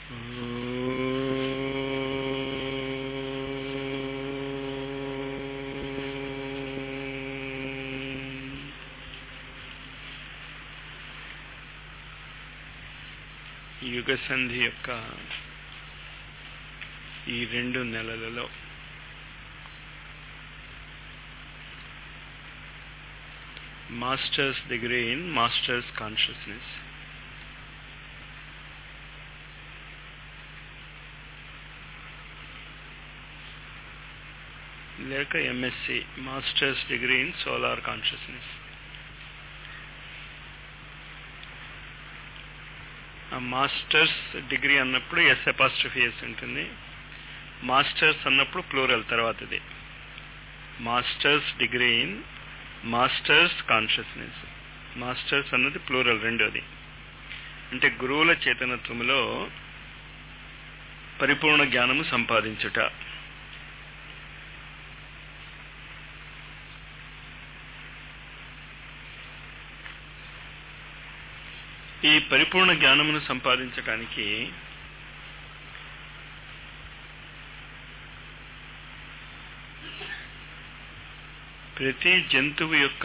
యుగ సంధి యొక్క ఈ రెండు నెలలలో masters degree in masters consciousness లేక MSc masters degree in solar consciousness ఆ మాస్టర్స్ డిగ్రీ అన్నప్పుడు ఎస్ అపాస్ట్రఫీ ఎస్ ఉంటుంది మాస్టర్స్ అన్నప్పుడు ప్లూరల్ తర్వాతది masters degree in masters consciousness masters అన్నది ప్లూరల్ రెండోది అంటే గురువుల చేతనత్వములో పరిపూర్ణ జ్ఞానము సంపాదించుట ఈ పరిపూర్ణ జ్ఞానమును సంపాదించటానికి ప్రతి జంతువు యొక్క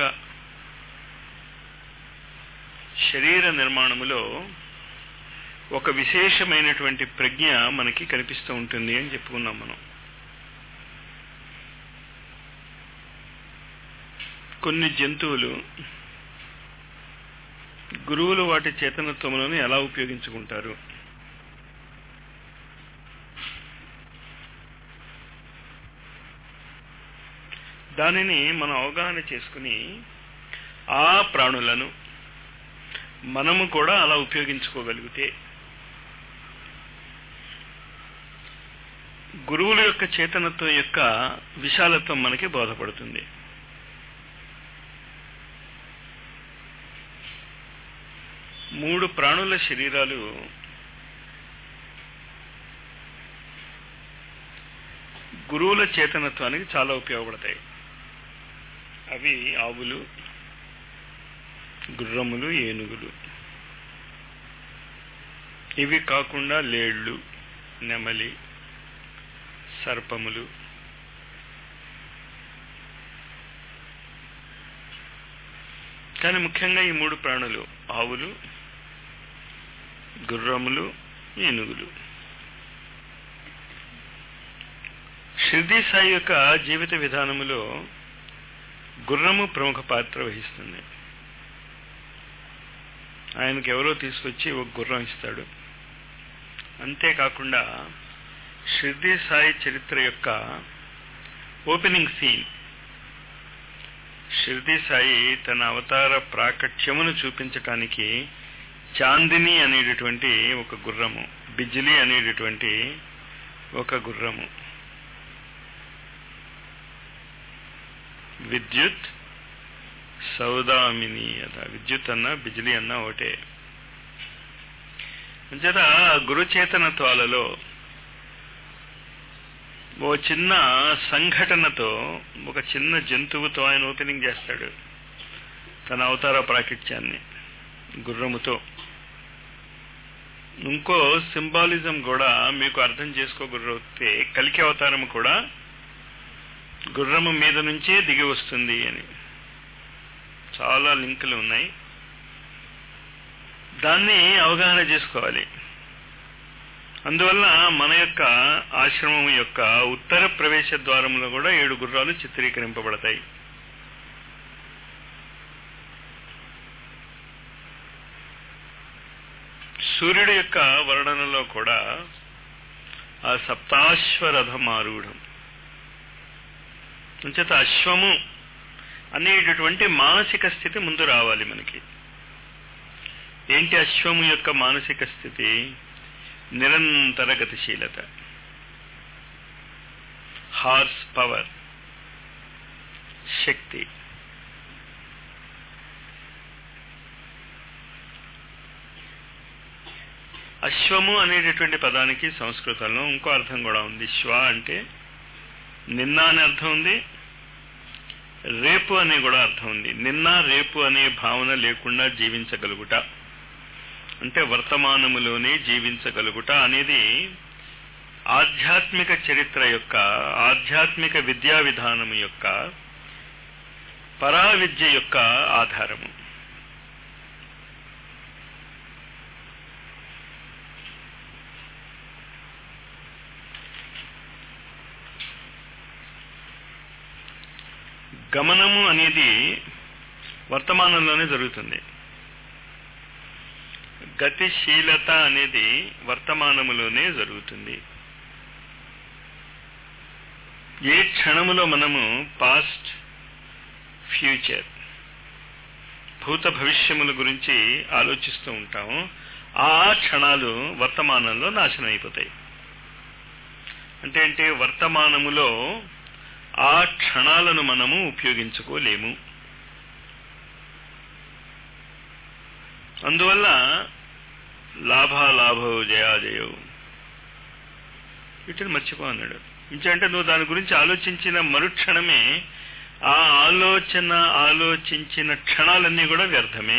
శరీర నిర్మాణములో ఒక విశేషమైనటువంటి ప్రజ్ఞ మనకి కనిపిస్తూ ఉంటుంది అని చెప్పుకున్నాం మనం కొన్ని జంతువులు గురువులు వాటి చేతనత్వములను ఎలా ఉపయోగించుకుంటారు దానిని మనం అవగాహన చేసుకుని ఆ ప్రాణులను మనము కూడా అలా ఉపయోగించుకోగలిగితే గురువుల యొక్క చేతనత్వం యొక్క విశాలత్వం మనకి బోధపడుతుంది మూడు ప్రాణుల శరీరాలు గురువుల చేతనత్వానికి చాలా ఉపయోగపడతాయి అవి ఆవులు గుర్రములు ఏనుగులు ఇవి కాకుండా లేళ్లు నెమలి సర్పములు కానీ ముఖ్యంగా ఈ మూడు ప్రాణులు ఆవులు గుర్రములు ఏనుగులు షిర్దీ సాయి యొక్క జీవిత విధానములో గుర్రము ప్రముఖ పాత్ర వహిస్తుంది ఆయనకు ఎవరో తీసుకొచ్చి ఒక గుర్రం ఇస్తాడు అంతేకాకుండా షిర్దీ సాయి చరిత్ర యొక్క ఓపెనింగ్ సీన్ షిర్దీ సాయి తన అవతార ప్రాకట్యమును చూపించటానికి చాందిని అనేటటువంటి ఒక గుర్రము బిజ్లీ అనేటటువంటి ఒక గుర్రము విద్యుత్ సౌదామిని అట విద్యుత్ అన్న బిజ్లీ అన్న ఒకటే అంచేత గురుచేతనత్వాలలో ఓ చిన్న సంఘటనతో ఒక చిన్న జంతువుతో ఆయన ఓపెనింగ్ చేస్తాడు తన అవతార ప్రాకృత్యాన్ని గుర్రముతో ఇంకో సింబాలిజం కూడా మీకు అర్థం చేసుకోగలిగితే కలికి అవతారం కూడా గుర్రము మీద నుంచే దిగి వస్తుంది అని చాలా లింకులు ఉన్నాయి దాన్ని అవగాహన చేసుకోవాలి అందువల్ల మన యొక్క ఆశ్రమం యొక్క ఉత్తర ప్రవేశ ద్వారంలో కూడా ఏడు గుర్రాలు చిత్రీకరింపబడతాయి సూర్యుడి యొక్క వర్ణనలో కూడా ఆ సప్తాశ్వరథమారూఢం అంచేత అశ్వము అనేటటువంటి మానసిక స్థితి ముందు రావాలి మనకి ఏంటి అశ్వము యొక్క మానసిక స్థితి నిరంతర గతిశీలత హార్స్ పవర్ శక్తి అశ్వము అనేటటువంటి పదానికి సంస్కృతంలో ఇంకో అర్థం కూడా ఉంది శ్వ అంటే నిన్న అనే అర్థం ఉంది రేపు అనే కూడా అర్థం ఉంది నిన్న రేపు అనే భావన లేకుండా జీవించగలుగుట అంటే వర్తమానములోనే జీవించగలుగుట అనేది ఆధ్యాత్మిక చరిత్ర యొక్క ఆధ్యాత్మిక విద్యా విధానము యొక్క పరావిద్య యొక్క ఆధారము గమనము అనేది వర్తమానంలోనే జరుగుతుంది గతిశీలత అనేది వర్తమానములోనే జరుగుతుంది ఏ క్షణములో మనము పాస్ట్ ఫ్యూచర్ భూత భవిష్యముల గురించి ఆలోచిస్తూ ఉంటాము ఆ క్షణాలు వర్తమానంలో నాశనం అయిపోతాయి అంటే అంటే వర్తమానములో ఆ క్షణాలను మనము ఉపయోగించుకోలేము అందువల్ల లాభాలాభో జయాజయో వీటిని మర్చిపో అన్నాడు ఇంకంటే నువ్వు దాని గురించి ఆలోచించిన మరుక్షణమే ఆ ఆలోచన ఆలోచించిన క్షణాలన్నీ కూడా వ్యర్థమే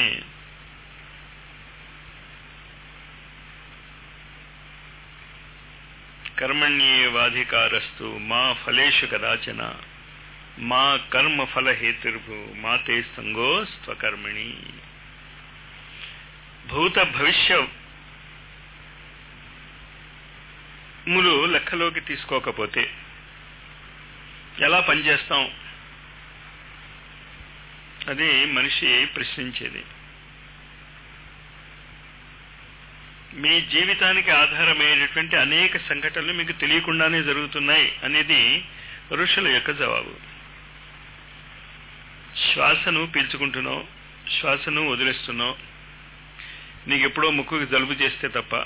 కర్మణ్యేవాధికారస్తు మా ఫలేషు కదాచన మా కర్మ ఫల హేతుర్భు మాతే సంగో స్వకర్మణి భూత భవిష్య ములు లెక్కలోకి తీసుకోకపోతే ఎలా పనిచేస్తాం అది మనిషి ప్రశ్నించేది మీ జీవితానికి ఆధారమయ్యేటటువంటి అనేక సంఘటనలు మీకు తెలియకుండానే జరుగుతున్నాయి అనేది ఋషుల యొక్క జవాబు శ్వాసను పీల్చుకుంటున్నావు శ్వాసను వదిలేస్తున్నావు నీకు ఎప్పుడో ముక్కుకి జలుబు చేస్తే తప్ప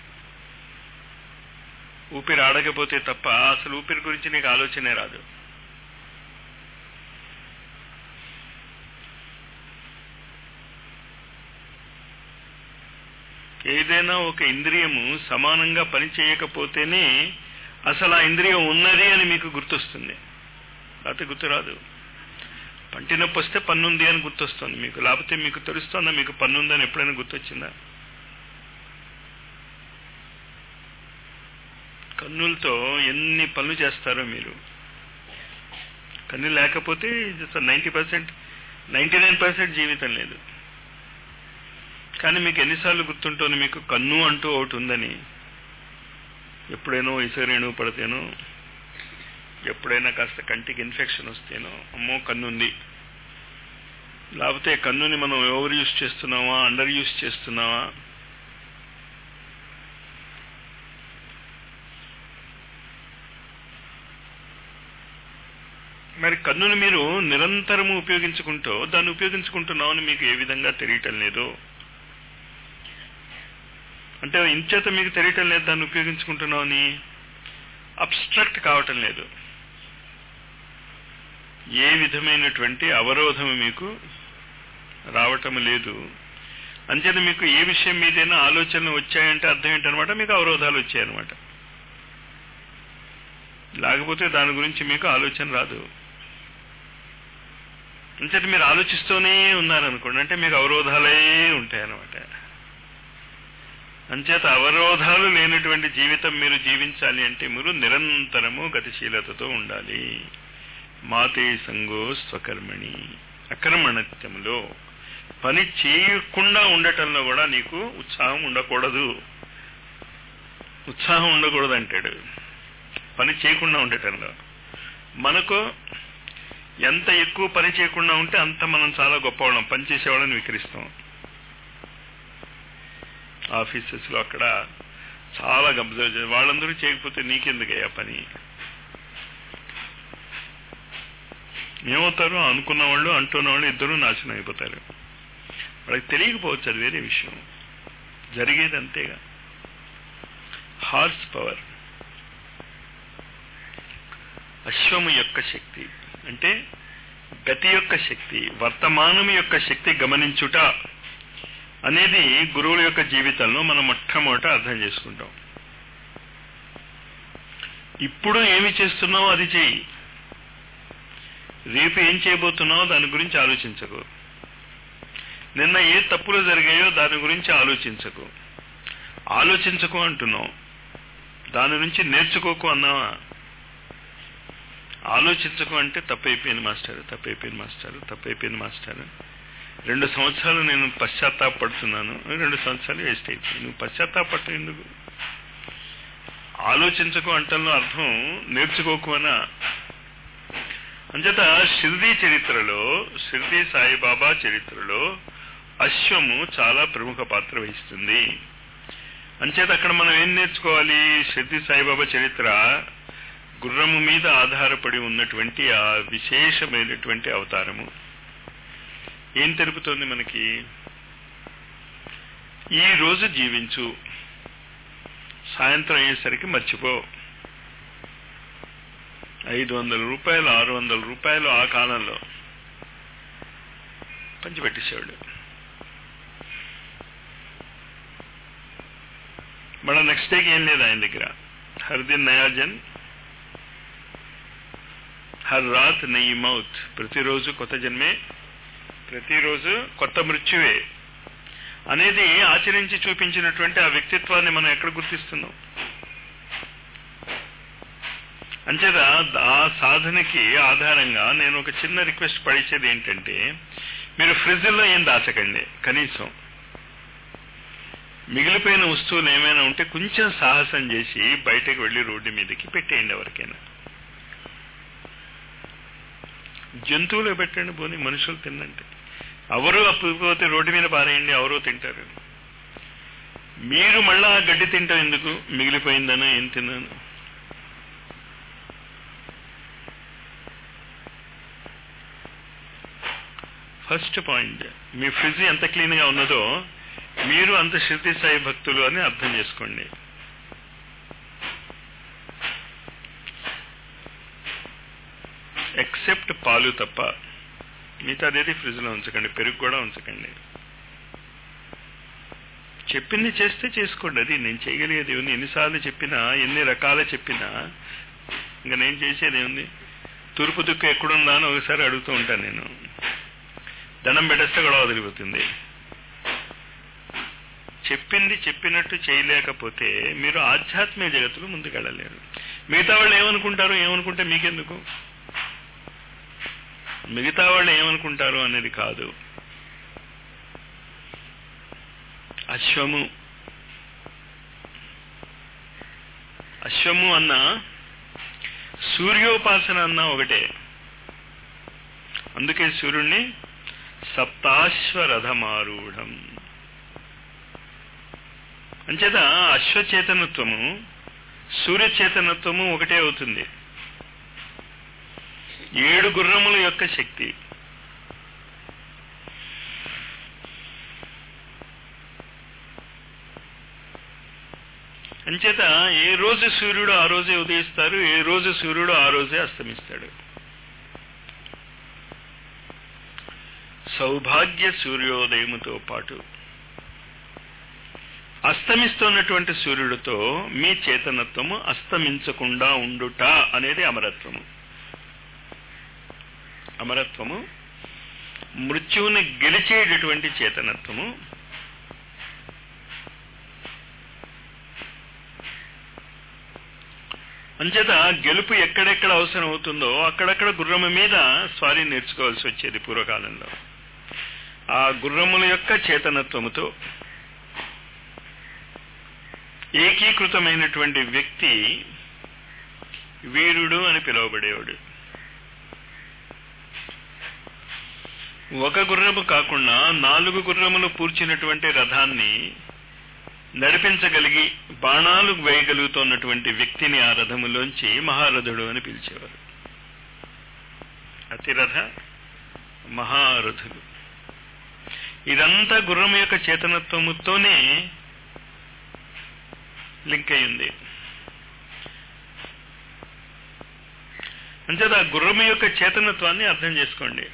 ఊపిరి ఆడకపోతే తప్ప అసలు ఊపిరి గురించి నీకు ఆలోచనే రాదు ఏదైనా ఒక ఇంద్రియము సమానంగా పనిచేయకపోతేనే అసలు ఆ ఇంద్రియం ఉన్నది అని మీకు గుర్తొస్తుంది లేకపోతే గుర్తురాదు పంటి నొప్పి వస్తే పన్నుంది అని గుర్తొస్తుంది మీకు లేకపోతే మీకు తెలుస్తుందా మీకు పన్నుందని ఎప్పుడైనా గుర్తొచ్చిందా కన్నులతో ఎన్ని పనులు చేస్తారో మీరు కన్ను లేకపోతే ninety percent ninety nine percent జీవితం లేదు కానీ మీకు ఎన్నిసార్లు గుర్తుంటుంది మీకు కన్ను అంటూ ఒకటి ఉందని ఎప్పుడైనా ఇసరేణు పడితేనో ఎప్పుడైనా కాస్త కంటికి ఇన్ఫెక్షన్ వస్తేనో అమ్మో కన్ను ఉంది లేకపోతే కన్నుని మనం ఓవర్ యూస్ చేస్తున్నావా అండర్ యూస్ చేస్తున్నావా మరి కన్నుని మీరు నిరంతరము ఉపయోగించుకుంటూ దాన్ని ఉపయోగించుకుంటున్నామని మీకు ఏ విధంగా తెలియటం లేదు అంటే ఇంచేత మీకు తెలియటం లేదు దాన్ని ఉపయోగించుకుంటున్నామని అబ్స్ట్రక్ట్ కావటం లేదు ఏ విధమైనటువంటి అవరోధం మీకు రావటం లేదు అంచేత మీకు ఏ విషయం మీదైనా ఆలోచనలు వచ్చాయంటే అర్థం ఏంటనమాట మీకు అవరోధాలు వచ్చాయన్నమాట లేకపోతే దాని గురించి మీకు ఆలోచన రాదు అంచేత మీరు ఆలోచిస్తూనే ఉన్నారనుకోండి అంటే మీకు అవరోధాలే ఉంటాయన్నమాట అంచేత అవరోధాలు లేనటువంటి జీవితం మీరు జీవించాలి అంటే మీరు నిరంతరము గతిశీలతతో ఉండాలి మాతే సంగో స్వకర్మణి అకర్మణత్యములో పని చేయకుండా ఉండటంలో కూడా నీకు ఉత్సాహం ఉండకూడదు ఉత్సాహం ఉండకూడదు అంటాడు పని చేయకుండా ఉండటంలో మనకు ఎంత ఎక్కువ పని చేయకుండా ఉంటే అంత మనం చాలా గొప్పవాళ్ళం పని చేసేవాళ్ళని వికరిస్తాం ఆఫీసెస్ లో అక్కడ చాలా అబ్జర్వ్ వాళ్ళందరూ చేయకపోతే నీకెందుకయ్యా పని ఏమవుతారు అనుకున్న వాళ్ళు అంటున్న వాళ్ళు ఇద్దరు నాశనం అయిపోతారు వాళ్ళకి తెలియకపోవచ్చు అది వేరే విషయం జరిగేది అంతేగా హార్స్ పవర్ అశ్వము యొక్క శక్తి అంటే గతి యొక్క శక్తి వర్తమానం యొక్క శక్తి గమనించుట అనేది గురువుల యొక్క జీవితంలో మనం మొట్టమొదట అర్థం చేసుకుంటాం ఇప్పుడు ఏమి చేస్తున్నావు అది చేయి రేపు ఏం చేయబోతున్నావు దాని గురించి ఆలోచించకు నిన్న ఏ తప్పులు జరిగాయో దాని గురించి ఆలోచించకు ఆలోచించకు అంటున్నావు దాని నుంచి నేర్చుకోకు అన్నావా ఆలోచించకు అంటే తప్పైపోయింది మాస్టర్ తప్పైపోయింది మాస్టర్ తప్పైపోయింది మాస్టర్ రెండు సంవత్సరాలు నేను పశ్చాత్తాపడుతున్నాను రెండు సంవత్సరాలు వేస్ట్ అయిపోయింది నువ్వు పశ్చాత్తాపడటం ఎందుకు ఆలోచించకు అంటల్లో అర్థం నేర్చుకోకు అనా అంచేత షిర్దీ చరిత్రలో షిర్దీ సాయిబాబా చరిత్రలో అశ్వము చాలా ప్రముఖ పాత్ర వహిస్తుంది అంచేత అక్కడ మనం ఏం నేర్చుకోవాలి షిర్దీ సాయిబాబా చరిత్ర గుర్రము మీద ఆధారపడి ఉన్నటువంటి ఆ విశేషమైనటువంటి అవతారము ఏం తెలుపుతోంది మనకి ఈ రోజు జీవించు సాయంత్రం అయ్యేసరికి మర్చిపో ఐదు వందల రూపాయలు ఆరు వందల రూపాయలు ఆ కాలంలో పంచిపెట్టేసేవాడు మళ్ళీ నెక్స్ట్ డేకి ఏం లేదు ఆయన దగ్గర హర్ దిన్ నయాజన్ హర్ రాత్ నెయ్యి మౌత్ ప్రతిరోజు కొత్త జన్మే ప్రతిరోజు కొత్త మృత్యువే అనేది ఆచరించి చూపించినటువంటి ఆ వ్యక్తిత్వాన్ని మనం ఎక్కడ గుర్తిస్తున్నాం అంచేత ఆ సాధనకి ఆధారంగా నేను ఒక చిన్న రిక్వెస్ట్ పడిచేది ఏంటంటే మీరు ఫ్రిడ్జ్లో ఏం దాచకండి కనీసం మిగిలిపోయిన వస్తువులు ఏమైనా ఉంటే కొంచెం సాహసం చేసి బయటకు వెళ్లి రోడ్డు మీదకి పెట్టేయండి ఎవరికైనా జంతువులు పెట్టండి పోనీ మనుషులు తిన్నంటే ఎవరు అప్పుపోతే రోడ్డు మీద పారేయండి ఎవరో తింటారు మీరు మళ్ళా గడ్డి తింటాం ఎందుకు మిగిలిపోయిందనో ఏం తిన్నాను ఫస్ట్ పాయింట్ మీ ఫ్రిడ్జ్ ఎంత క్లీన్ గా ఉన్నదో మీరు అంత శృతి సాయి భక్తులు అని అర్థం చేసుకోండి ఎక్సెప్ట్ పాలు తప్ప మిగతాదేది ఫ్రిడ్జ్లో ఉంచకండి పెరుగు కూడా ఉంచకండి చెప్పింది చేస్తే చేసుకోండి అది నేను చేయగలిగేది ఉంది ఎన్నిసార్లు చెప్పినా ఎన్ని రకాల చెప్పినా ఇంకా నేను చేసేది ఏముంది తూర్పు దిక్కు ఎక్కడుందా అని ఒకసారి అడుగుతూ ఉంటాను నేను దండం పెట్టేస్తే గొడవ వదిలిపోతుంది చెప్పింది చెప్పినట్టు చేయలేకపోతే మీరు ఆధ్యాత్మిక జగత్తులో ముందుకెళ్ళలేరు మిగతా వాళ్ళు ఏమనుకుంటారు ఏమనుకుంటే మీకెందుకు మిగతా వాళ్ళు ఏమనుకుంటారు అనేది కాదు అశ్వము అశ్వము అన్న సూర్యోపాసన అన్న ఒకటే అందుకే సూర్యుణ్ణి సప్తాశ్వరథమారూఢం అంచేత అశ్వచేతనత్వము సూర్యచేతనత్వము ఒకటే అవుతుంది ఏడు గుర్రముల యొక్క శక్తి అంచేత ఏ రోజు సూర్యుడు ఆ రోజే ఉదయిస్తారు ఏ రోజు సూర్యుడు ఆ రోజే అస్తమిస్తాడు సౌభాగ్య సూర్యోదయముతో పాటు అస్తమిస్తున్నటువంటి సూర్యుడితో మీ చేతనత్వము అస్తమించకుండా ఉండుట అనేది అమరత్వము అమరత్వము మృత్యువుని గెలిచేటటువంటి చేతనత్వము అంచేత గెలుపు ఎక్కడెక్కడ అవసరం అవుతుందో అక్కడక్కడ గుర్రము మీద స్వారీ నేర్చుకోవాల్సి వచ్చేది పూర్వకాలంలో ఆ గుర్రముల యొక్క చేతనత్వముతో ఏకీకృతమైనటువంటి వ్యక్తి వీరుడు అని పిలువబడేవాడు ఒక గుర్రము కాకుండా నాలుగు గుర్రములు పూర్చినటువంటి రథాన్ని నడిపించగలిగి బాణాలు వేయగలుగుతున్నటువంటి వ్యక్తిని ఆ రథములోంచి మహారథుడు అని పిలిచేవారు అతిరథ మహారథులు ఇదంతా గుర్రం యొక్క చేతనత్వముతోనే లింక్ అయింది అంచేత ఆ గుర్రం యొక్క చేతనత్వాన్ని అర్థం చేసుకోండి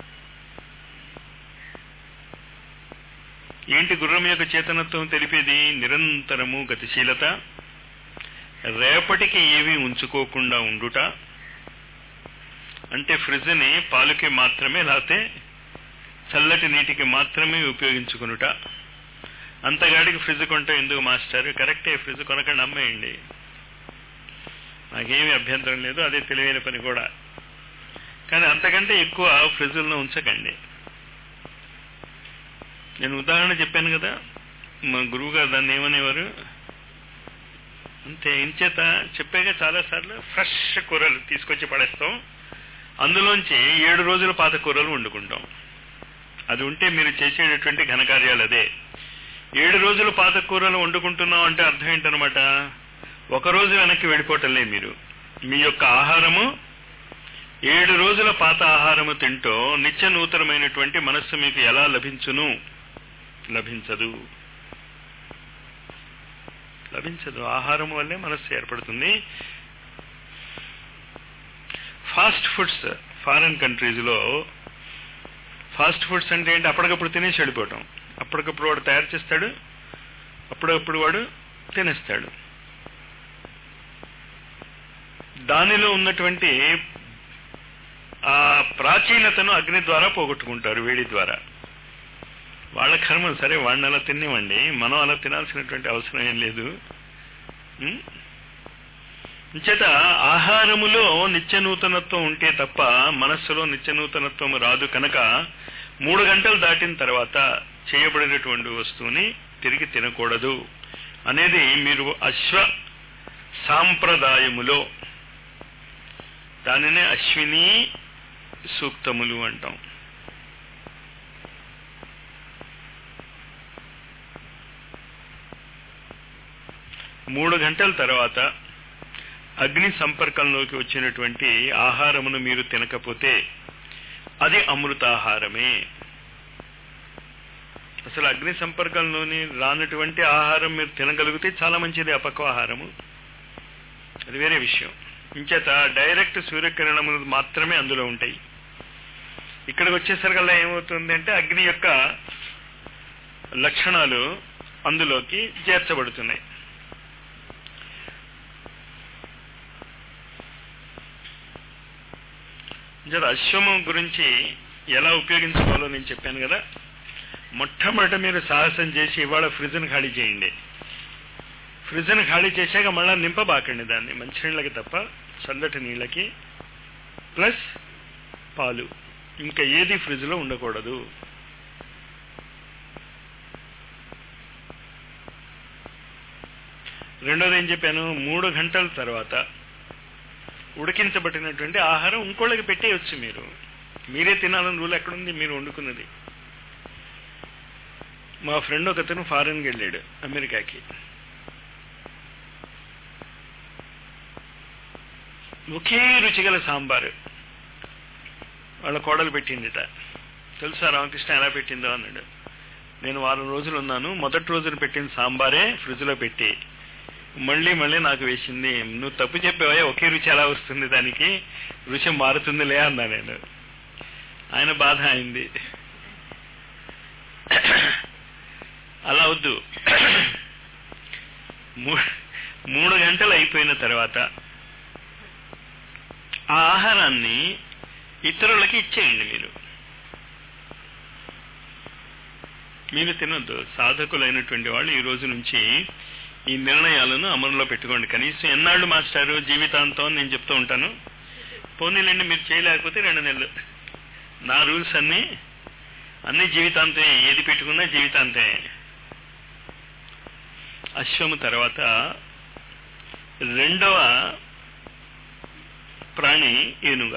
ఏంటి గుర్రం యొక్క చేతనత్వం తెలిపేది నిరంతరము గతిశీలత రేపటికి ఏవి ఉంచుకోకుండా ఉండుట అంటే ఫ్రిడ్జ్ని పాలుకి మాత్రమే లేకపోతే చల్లటి నీటికి మాత్రమే ఉపయోగించుకునుట అంతగాడికి ఫ్రిడ్జ్ కొంటే ఎందుకు మాస్టర్ కరెక్టే ఫ్రిడ్జ్ కొనకండి అమ్మేయండి నాకేమీ అభ్యంతరం లేదు అదే తెలివైన పని కూడా కానీ అంతకంటే ఎక్కువ ఫ్రిడ్జుల్లో ఉంచకండి నేను ఉదాహరణ చెప్పాను కదా మా గురువు గారు దాన్ని ఏమనేవారు అంతే ఇంచేత చెప్పాక చాలాసార్లు ఫ్రెష్ కూరలు తీసుకొచ్చి పడేస్తాం అందులోంచి ఏడు రోజుల పాత కూరలు వండుకుంటాం అది ఉంటే మీరు చేసేటటువంటి ఘనకార్యాలు అదే ఏడు రోజుల పాత కూరలు వండుకుంటున్నాం అంటే అర్థం ఏంటనమాట ఒక రోజు వెనక్కి వెళ్ళిపోవటంలే మీరు మీ యొక్క ఆహారము ఏడు రోజుల పాత ఆహారము తింటూ నిత్య నూతనమైనటువంటి మనస్సు మీకు ఎలా లభించును లభించదు లభించదు ఆహారం వల్లే మనస్సు ఏర్పడుతుంది ఫాస్ట్ ఫుడ్స్ ఫారెన్ కంట్రీస్లో ఫాస్ట్ ఫుడ్స్ అంటే ఏంటి అప్పటికప్పుడు తినేసి వెళ్ళిపోవటం అప్పటికప్పుడు వాడు తయారు చేస్తాడు అప్పుడప్పుడు వాడు తినేస్తాడు దానిలో ఉన్నటువంటి ఆ ప్రాచీనతను అగ్ని ద్వారా పోగొట్టుకుంటారు వేడి ద్వారా వాళ్ళ కర్మ సరే వాడిని అలా తినేవండి మనం అలా తినాల్సినటువంటి అవసరం ఏం లేదు చేత ఆహారములో నిత్య నూతనత్వం ఉంటే తప్ప మనస్సులో నిత్య నూతనత్వం రాదు కనుక మూడు గంటలు దాటిన తర్వాత చేయబడినటువంటి వస్తువుని తిరిగి తినకూడదు అనేది మీరు అశ్వ సాంప్రదాయములో దానినే అశ్విని సూక్తములు అంటాం మూడు గంటల తర్వాత అగ్ని సంపర్కంలోకి వచ్చినటువంటి ఆహారమును మీరు తినకపోతే అది అమృతాహారమే అసలు అగ్ని సంపర్కంలోని రానటువంటి ఆహారం మీరు తినగలిగితే చాలా మంచిది అపక్వాహారము అది వేరే విషయం ఇంచేత డైరెక్ట్ సూర్యకిరణములు మాత్రమే అందులో ఉంటాయి ఇక్కడికి వచ్చేసరికల్లా ఏమవుతుంది అంటే అగ్ని యొక్క లక్షణాలు అందులోకి చేర్చబడుతున్నాయి జర అశ్వము గురించి ఎలా ఉపయోగించుకోవాలో నేను చెప్పాను కదా మొట్టమొదట మీరు సాహసం చేసి ఇవాళ ఫ్రిడ్జ్ని ఖాళీ చేయండి ఫ్రిడ్జ్ని ఖాళీ చేశాక మళ్ళీ నింపబాకండి దాన్ని మంచినీళ్ళకి తప్ప చల్లటి నీళ్ళకి ప్లస్ పాలు ఇంకా ఏది ఫ్రిడ్జ్లో ఉండకూడదు రెండోది ఏం చెప్పాను మూడు గంటల తర్వాత ఉడికించబడినటువంటి ఆహారం ఇంకోళ్ళకి పెట్టేయచ్చు మీరు మీరే తినాలని రూల్ ఎక్కడుంది మీరు వండుకున్నది మా ఫ్రెండ్ ఒకతను ఫారెన్కి వెళ్ళాడు అమెరికాకి ఒకే రుచిగల సాంబారు వాళ్ళ కోడలు పెట్టిందిట తెలుసా రామకృష్ణ ఎలా పెట్టిందో అన్నాడు నేను వారం రోజులు ఉన్నాను మొదటి రోజున పెట్టిన సాంబారే ఫ్రిడ్జ్లో పెట్టి మళ్ళీ మళ్ళీ నాకు వేసింది నువ్వు తప్పు చెప్పావా ఒకే రుచి ఎలా వస్తుంది దానికి రుచి మారుతుందిలే అన్నా నేను ఆయన బాధ అయింది అలా వద్దు మూడు గంటలు అయిపోయిన తర్వాత ఆ ఆహారాన్ని ఇతరులకి ఇచ్చేయండి మీరు మీరు తినొద్దు సాధకులైనటువంటి వాళ్ళు ఈ రోజు నుంచి ఈ నిర్ణయాలను అమలులో పెట్టుకోండి కనీసం ఎన్నాళ్ళు మాస్టారు జీవితాంతం నేను చెప్తూ ఉంటాను పోనీలండి మీరు చేయలేకపోతే రెండు నెలలు నా రూల్స్ అన్ని అన్ని జీవితాంతే ఏది పెట్టుకున్నా జీవితాంతే అశ్వము తర్వాత రెండవ ప్రాణి ఏనుగ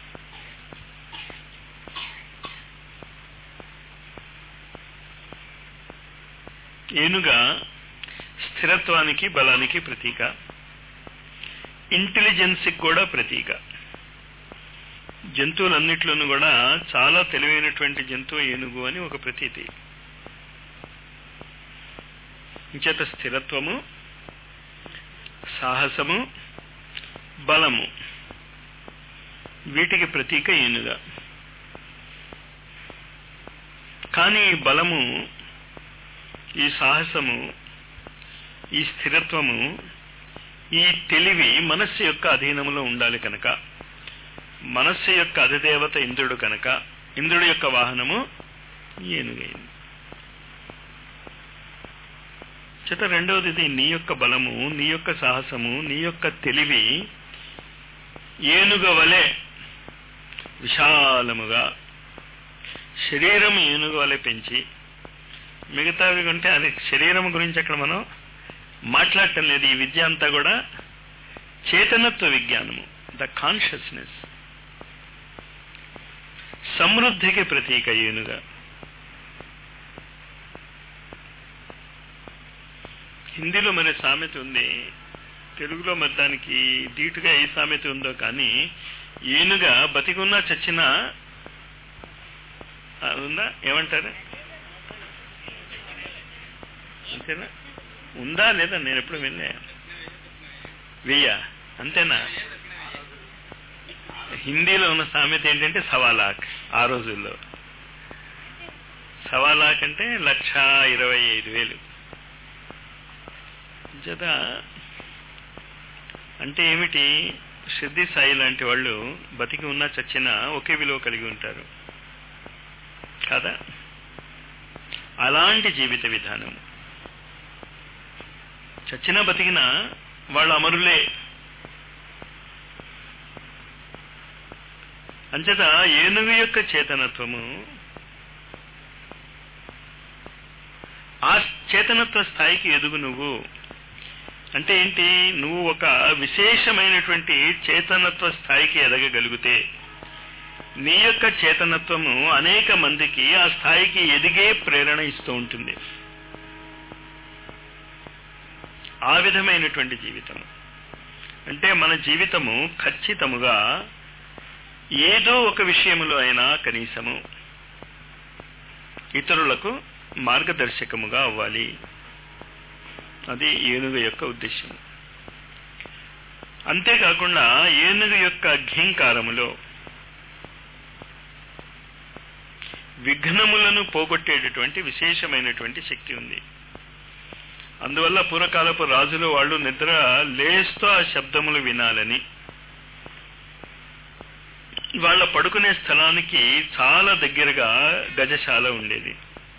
ఏనుగ స్థిరత్వానికి బలానికి ప్రతీక ఇంటెలిజెన్స్కి కూడా ప్రతీక జంతువులన్నిట్లోనూ కూడా చాలా తెలివైనటువంటి జంతువు ఏనుగు అని ఒక ప్రతీతి ఇంచేత స్థిరత్వము సాహసము బలము వీటికి ప్రతీక ఏనుగ కానీ ఈ బలము ఈ సాహసము ఈ స్థిరత్వము ఈ తెలివి మనస్సు యొక్క అధీనంలో ఉండాలి కనుక మనస్సు యొక్క అధిదేవత ఇంద్రుడు కనుక ఇంద్రుడి యొక్క వాహనము ఏనుగైంది చేత రెండవది నీ యొక్క బలము నీ యొక్క సాహసము నీ యొక్క తెలివి ఏనుగ వలె విశాలముగా శరీరం ఏనుగు వలె పెంచి మిగతావి కొంటే అది శరీరం గురించి అక్కడ మనం మాట్లాడటం లేదు ఈ విద్య అంతా కూడా చేతనత్వ విజ్ఞానము ద కాన్షియస్నెస్ సమృద్ధికి ప్రతీక ఏనుగా హిందీలో మరి సామెత ఉంది తెలుగులో మరి దానికి ధీటుగా ఏ సామెత ఉందో కానీ ఏనుగా బతికున్నా చచ్చినా ఆ, ఉందా ఏమంటారు అంతేనా ఉందా లేదా నేను ఎప్పుడు విన్నా వెయ్య అంతేనా హిందీలో ఉన్న సామెత ఏంటంటే సవాలాక్ ఆ రోజుల్లో సవాలాక్ అంటే లక్ష ఇరవై ఐదు వేలు జత అంటే ఏమిటి సిద్ధి సాయి లాంటి వాళ్ళు బతికి ఉన్నా చచ్చినా ఒకే విలువ కలిగి ఉంటారు కదా అలాంటి జీవిత విధానం చచ్చినా బతికినా వాళ్ళు అమరులే అంచేత ఏనుగు యొక్క చేతనత్వము ఆ చేతనత్వ స్థాయికి ఎదుగు నువ్వు అంటే ఏంటి నువ్వు ఒక విశేషమైనటువంటి చేతనత్వ స్థాయికి ఎదగగలిగితే నీ యొక్క చేతనత్వము అనేక మందికి ఆ స్థాయికి ఎదిగే ప్రేరణ ఇస్తూ ఉంటుంది ఆ విధమైనటువంటి జీవితం అంటే మన జీవితము ఖచ్చితముగా ఏదో ఒక విషయములో అయినా కనీసము ఇతరులకు మార్గదర్శకముగా అవ్వాలి అది ఏనుగు యొక్క ఉద్దేశం అంతేకాకుండా ఏనుగు యొక్క ఘీంకారములో విఘ్నములను పోగొట్టేటటువంటి విశేషమైనటువంటి శక్తి ఉంది అందువల్ల పూర్వకాలపు రాజులు వాళ్ళు నిద్ర లేస్తూ ఆ శబ్దములు వినాలని వాళ్ళ పడుకునే స్థలానికి చాలా దగ్గరగా గజశాల ఉండేది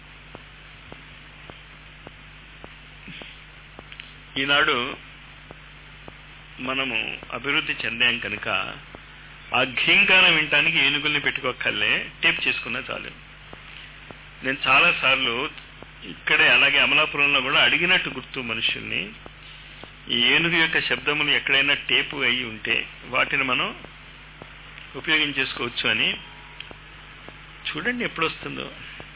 ఈనాడు మనము అభివృద్ధి చెందాం కనుక ఆ ఘీంకారం వినటానికి ఏనుగుల్ని పెట్టుకోకల్లే టేప్ చేసుకున్నా చాలు నేను చాలా సార్లు ఇక్కడే అలాగే అమలాపురంలో కూడా అడిగినట్టు గుర్తు మనుషుల్ని ఈ ఏనుగు యొక్క శబ్దములు ఎక్కడైనా టేపు అయి ఉంటే వాటిని మనం ఉపయోగించేసుకోవచ్చు అని చూడండి ఎప్పుడు వస్తుందో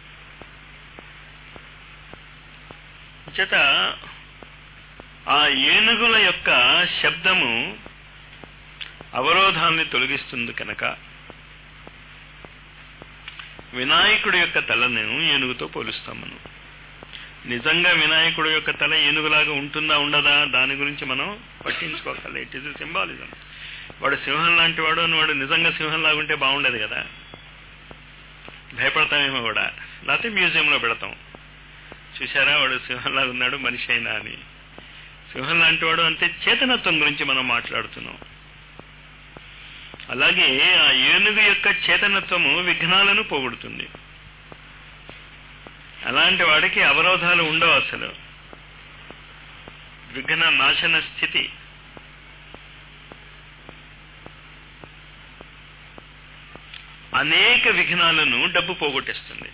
చేత ఆ ఏనుగుల యొక్క శబ్దము అవరోధాన్ని తొలగిస్తుంది కనుక వినాయకుడి యొక్క తలను ఏనుగుతో పోలుస్తాం మనం నిజంగా వినాయకుడు యొక్క తల ఏనుగులాగా ఉంటుందా ఉండదా దాని గురించి మనం పట్టించుకోగల ఇట్ ఇస్ సింబాలిజం వాడు సింహం లాంటి వాడు అని వాడు నిజంగా సింహం లాగా ఉంటే బాగుండేది కదా భయపడతామేమో కూడా లేకపోతే మ్యూజియంలో పెడతాం చూసారా వాడు సింహంలాగా ఉన్నాడు మనిషి అయినా అని సింహం లాంటి వాడు అంతే చేతనత్వం గురించి మనం మాట్లాడుతున్నాం అలాగే ఆ ఏనుగు యొక్క చేతనత్వము విఘ్నాలను పోగొడుతుంది అలాంటి వాడికి అవరోధాలు ఉండవు అసలు విఘ్న నాశన స్థితి అనేక విఘ్నాలను డబ్బు పోగొట్టేస్తుంది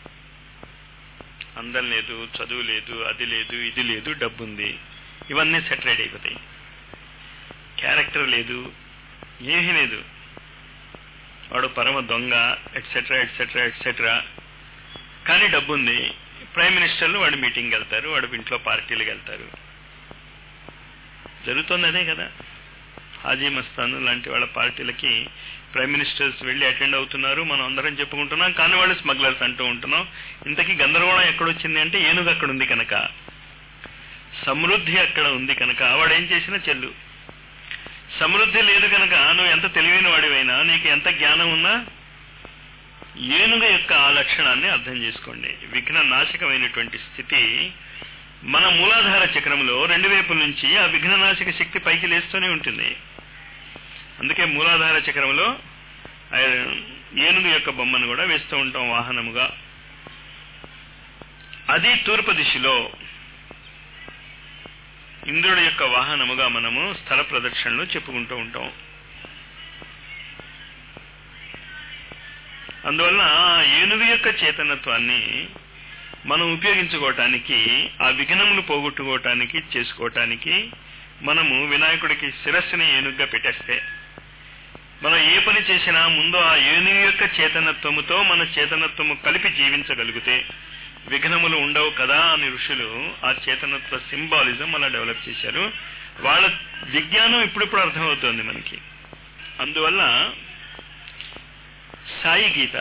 అందం లేదు చదువు లేదు అది లేదు ఇది లేదు డబ్బు ఉంది ఇవన్నీ సెటరేట్ అయిపోతాయి క్యారెక్టర్ లేదు ఏమీ లేదు వాడు పరమ దొంగ ఎట్సెట్రా ఎట్సెట్రా ఎట్సెట్రా కానీ డబ్బు ఉంది ప్రైమ్ మినిస్టర్లు వాడు మీటింగ్కి వెళ్తారు వాడు ఇంట్లో పార్టీలకు వెళ్తారు జరుగుతుంది అదే కదా హాజీ మస్తాను లాంటి వాళ్ళ పార్టీలకి ప్రైమ్ మినిస్టర్స్ వెళ్ళి అటెండ్ అవుతున్నారు మనం అందరం చెప్పుకుంటున్నాం కానీ వాళ్ళు స్మగ్లర్స్ అంటూ ఉంటున్నాం ఇంతకీ గందరగోళం ఎక్కడొచ్చింది అంటే ఏనుగు అక్కడ ఉంది కనుక సమృద్ధి అక్కడ ఉంది కనుక వాడు ఏం చేసినా చెల్లు సమృద్ధి లేదు కనుక నువ్వు ఎంత తెలివైన వాడివైనా నీకు ఎంత జ్ఞానం ఉన్నా ఏనుగ యొక్క ఆ లక్షణాన్ని అర్థం చేసుకోండి విఘ్న నాశకమైనటువంటి స్థితి మన మూలాధార చక్రంలో రెండు వైపుల నుంచి ఆ విఘ్ననాశక శక్తి పైకి లేస్తూనే ఉంటుంది అందుకే మూలాధార చక్రంలో ఆ ఏనుగు యొక్క బొమ్మను కూడా వేస్తూ ఉంటాం వాహనముగా అది తూర్పు దిశలో ఇంద్రుడి యొక్క వాహనముగా మనము స్థల ప్రదక్షిణలు చెప్పుకుంటూ ఉంటాం అందువల్ల ఆ ఏనుగు యొక్క చేతనత్వాన్ని మనం ఉపయోగించుకోవటానికి ఆ విఘ్నములు పోగొట్టుకోవటానికి చేసుకోవటానికి మనము వినాయకుడికి శిరస్సుని ఏనుగుగా పెట్టేస్తే మనం ఏ పని చేసినా ముందు ఆ ఏనుగు యొక్క చేతనత్వముతో మన చేతనత్వము కలిపి జీవించగలిగితే విఘ్నములు ఉండవు కదా అని ఋషులు ఆ చేతనత్వ సింబాలిజం అలా డెవలప్ చేశారు వాళ్ళ విజ్ఞానం ఇప్పుడిప్పుడు అర్థమవుతోంది మనకి అందువల్ల సాయి గీత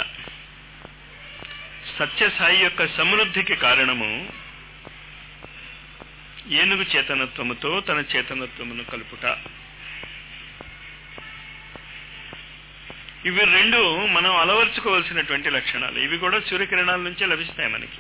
సత్య సాయి యొక్క సమృద్ధికి కారణము ఏనుగు చేతనత్వముతో తన చేతనత్వమును కలుపుట ఇవి రెండు మనం అలవర్చుకోవాల్సినటువంటి లక్షణాలు ఇవి కూడా సూర్యకిరణాల నుంచే లభిస్తాయి మనకి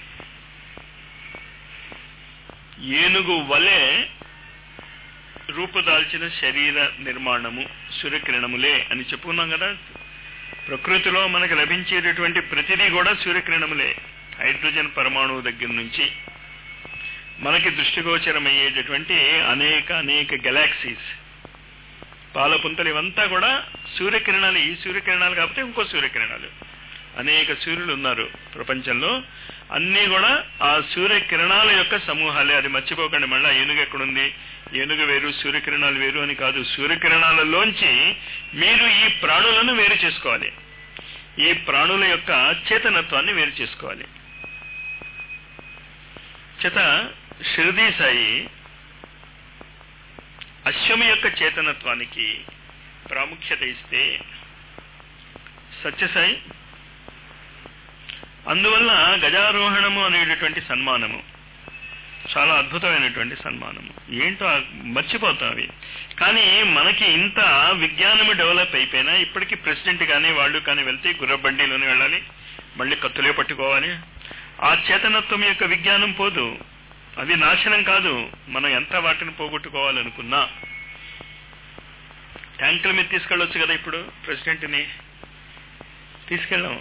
ఏనుగు వలె రూపుదాల్చిన శరీర నిర్మాణము సూర్యకిరణములే అని చెప్పుకున్నాం కదా ప్రకృతిలో మనకు లభించేటటువంటి ప్రతిదీ కూడా సూర్యకిరణములే హైడ్రోజన్ పరమాణువు దగ్గర నుంచి మనకి దృష్టిగోచరమయ్యేటటువంటి అనేక అనేక గెలాక్సీస్ పాలపుంతలు ఇవంతా కూడా సూర్యకిరణాలు ఈ సూర్యకిరణాలు కాకపోతే ఇంకో సూర్యకిరణాలు అనేక సూర్యులు ఉన్నారు ప్రపంచంలో అన్నీ కూడా ఆ సూర్యకిరణాల యొక్క సమూహాలే అది మర్చిపోకండి మళ్ళీ ఏనుగు ఎక్కడుంది ఏనుగు వేరు సూర్యకిరణాలు వేరు అని కాదు సూర్యకిరణాలలోంచి మీరు ఈ ప్రాణులను వేరు చేసుకోవాలి ఈ ప్రాణుల యొక్క చేతనత్వాన్ని వేరు చేసుకోవాలి చేత షిరిదీ సాయి అశ్వమి యొక్క చేతనత్వానికి ప్రాముఖ్యత ఇస్తే సత్యసాయి అందువల్ల గజారోహణము అనేటటువంటి సన్మానము చాలా అద్భుతమైనటువంటి సన్మానము ఏంటో మర్చిపోతాం అవి కానీ మనకి ఇంత విజ్ఞానము డెవలప్ అయిపోయినా ఇప్పటికీ ప్రెసిడెంట్ కానీ వాళ్ళు కానీ వెళ్తే గుర్రబండిలోనే వెళ్ళాలి మళ్ళీ కత్తులే పట్టుకోవాలి ఆ చేతనత్వం యొక్క విజ్ఞానం పోదు అవి నాశనం కాదు మనం ఎంత వాటిని పోగొట్టుకోవాలనుకున్నా ట్యాంకుల మీద తీసుకెళ్ళొచ్చు కదా ఇప్పుడు ప్రెసిడెంట్ని తీసుకెళ్ళాం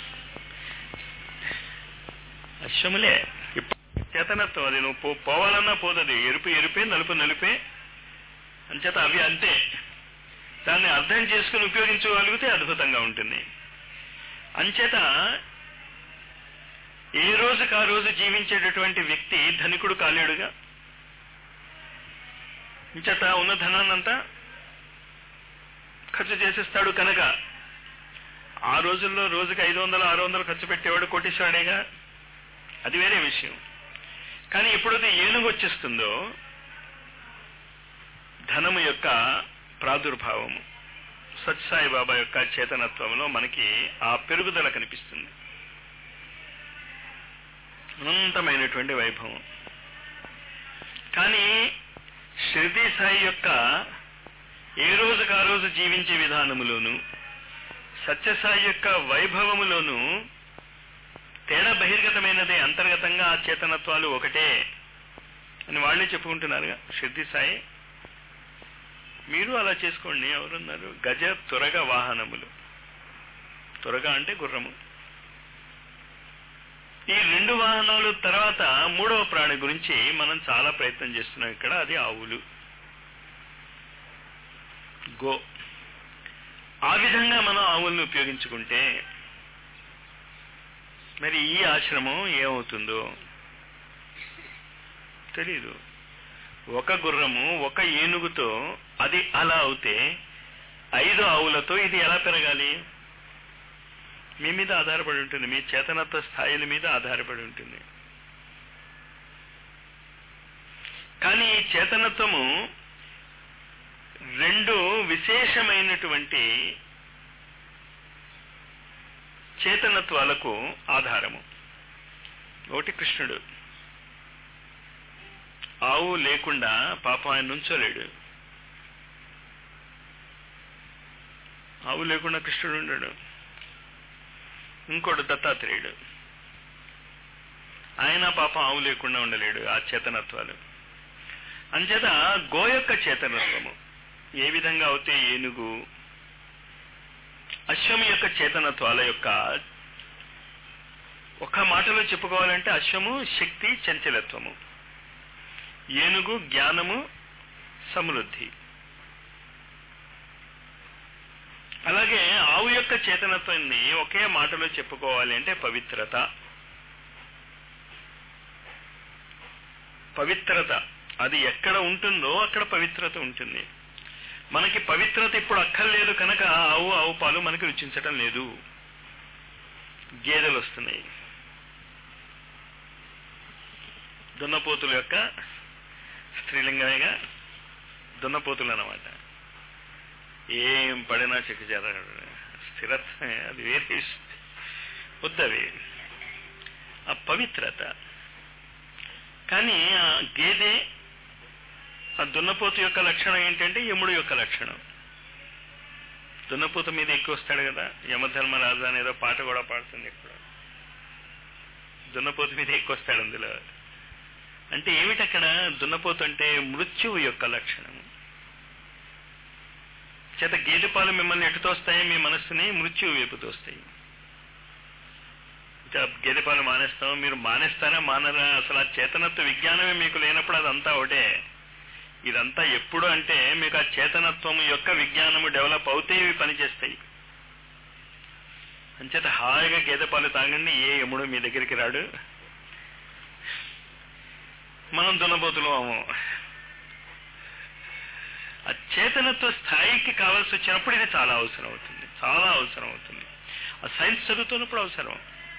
అశ్వములే చేతనత్వం అది నువ్వు పో- పోవాలన్నా పోదది ఎరుపు ఎరుపే నలుపు నలుపే అంచేత అవి అంతే దాన్ని అర్థం చేసుకుని ఉపయోగించగలిగితే అద్భుతంగా ఉంటుంది అంచేత ఏ రోజుకు ఆ రోజు జీవించేటటువంటి వ్యక్తి ధనికుడు కాలేడుగా ఇంచేత ఉన్న ధనాన్నంతా ఖర్చు చేసేస్తాడు కనుక ఆ రోజుల్లో రోజుకి ఐదు వందలు ఆరు వందలు ఖర్చు పెట్టేవాడు కోటేశ్వరుడేగా అది వేరే విషయం కానీ ఎప్పుడైతే ఏనుగు వచ్చేస్తుందో ధనము యొక్క ప్రాదుర్భావము సత్సాయి బాబా యొక్క చేతనత్వంలో మనకి ఆ పెరుగుదల కనిపిస్తుంది అనంతమైనటువంటి వైభవం కానీ షిర్దీ సాయి యొక్క ఏ రోజుకు ఆ రోజు జీవించే విధానములోను సత్యసాయి యొక్క వైభవములోను తేడా బహిర్గతమైనదే అంతర్గతంగా ఆ చేతనత్వాలు ఒకటే అని వాళ్ళే చెప్పుకుంటున్నారుగా షిర్దీ సాయి మీరు అలా చేసుకోండి ఎవరున్నారు గజ త్వరగ వాహనములు త్వరగా అంటే గుర్రము ఈ రెండు వాహనాలు తర్వాత మూడవ ప్రాణి గురించి మనం చాలా ప్రయత్నం చేస్తున్నాం ఇక్కడ అది ఆవులు గో ఆ విధంగా మనం ఆవులను ఉపయోగించుకుంటే మరి ఈ ఆశ్రమం ఏమవుతుందో తెలీదు ఒక గుర్రము ఒక ఏనుగుతో అది అలా అవుతే ఐదు ఆవులతో ఇది ఎలా పెరగాలి మీ మీద ఆధారపడి ఉంటుంది మీ చేతనత్వ స్థాయిల మీద ఆధారపడి ఉంటుంది కానీ ఈ చేతనత్వము రెండు విశేషమైనటువంటి చేతనత్వాలకు ఆధారము ఒకటి కృష్ణుడు ఆవు లేకుండా పాపం ఆయన నుంచోలేడు ఆవు లేకుండా కృష్ణుడు ఉండడు ఇంకోటి దత్తాత్రేయుడు ఆయన పాపం ఆవు లేకుండా ఉండలేడు ఆ చేతనత్వాలు అంచేత గో యొక్క చేతనత్వము ఏ విధంగా అయితే ఏనుగు అశ్వం యొక్క చేతనత్వాల యొక్క ఒక మాటలో చెప్పుకోవాలంటే అశ్వము శక్తి చంచలత్వము ఏనుగు జ్ఞానము సమృద్ధి అలాగే ఆవు యొక్క చేతనత్వాన్ని ఒకే మాటలో చెప్పుకోవాలి అంటే పవిత్రత పవిత్రత అది ఎక్కడ ఉంటుందో అక్కడ పవిత్రత ఉంటుంది మనకి పవిత్రత ఇప్పుడు అక్కర్లేదు కనుక ఆవు ఆవు పాలు మనకి రుచించటం లేదు గేదెలు వస్తున్నాయి దున్నపోతుల యొక్క స్త్రీలింగమేగా దున్నపోతులు అన్నమాట ఏం పడినా చెక్కుచేర స్థిరత్వమే అది వేరే విషయం. వద్దవి ఆ పవిత్రత కానీ ఆ గేదె ఆ దున్నపోతు యొక్క లక్షణం ఏంటంటే యముడు యొక్క లక్షణం దున్నపోతు మీద ఎక్కువ వస్తాడు కదా యమధర్మరాజు అనేదో పాట కూడా పాడుతుంది ఇప్పుడు దున్నపోతు మీద ఎక్కువ వస్తాడు అందులో అంటే ఏమిటి అక్కడ దున్నపోతు అంటే మృత్యువు యొక్క లక్షణం చేత గేదె పాలు మిమ్మల్ని ఎటు తోస్తాయి మీ మనస్సుని మృత్యువు వైపు తోస్తాయి ఇంకా గేదె పాలు మానేస్తాం మీరు మానేస్తారా మానరా అసలు ఆ చేతనత్వ విజ్ఞానమే మీకు లేనప్పుడు అదంతా ఒకటే ఇదంతా ఎప్పుడు అంటే మీకు ఆ చేతనత్వం యొక్క విజ్ఞానము డెవలప్ అవుతే ఇవి పనిచేస్తాయి అంచేత హాయిగా గేదె పాలు తాగండి ఏ యముడు మీ దగ్గరికి రాడు మనం దున్నబోతులము ఆ చేతనత్వ స్థాయికి కావాల్సి వచ్చినప్పుడు ఇది చాలా అవసరం అవుతుంది చాలా అవసరం అవుతుంది ఆ సైన్స్ చదువుతున్నప్పుడు అవసరం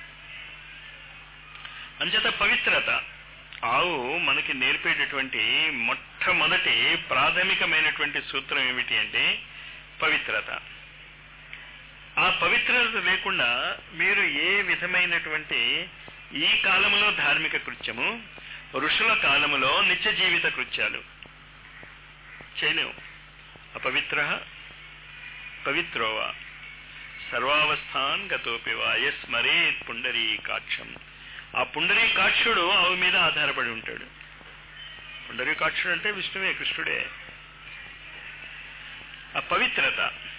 అంచేత పవిత్రత ఆవు మనకి నేర్పేటటువంటి మొట్టమొదటి ప్రాథమికమైనటువంటి సూత్రం ఏమిటి అంటే పవిత్రత ఆ పవిత్రత లేకుండా మీరు ఏ విధమైనటువంటి ఈ కాలములో ధార్మిక కృత్యము ఋషుల కాలములో నిత్య జీవిత కృత్యాలు చేయలేవు అపవిత్ర పవిత్రోవా సర్వావస్థాన్ గతోపివా యస్మరేత్ పుండరీకాక్షం ఆ పుండరీకాక్షుడు ఆవు మీద ఆధారపడి ఉంటాడు పుండరీకాక్షుడు అంటే విష్ణువే కృష్ణుడే ఆ పవిత్రత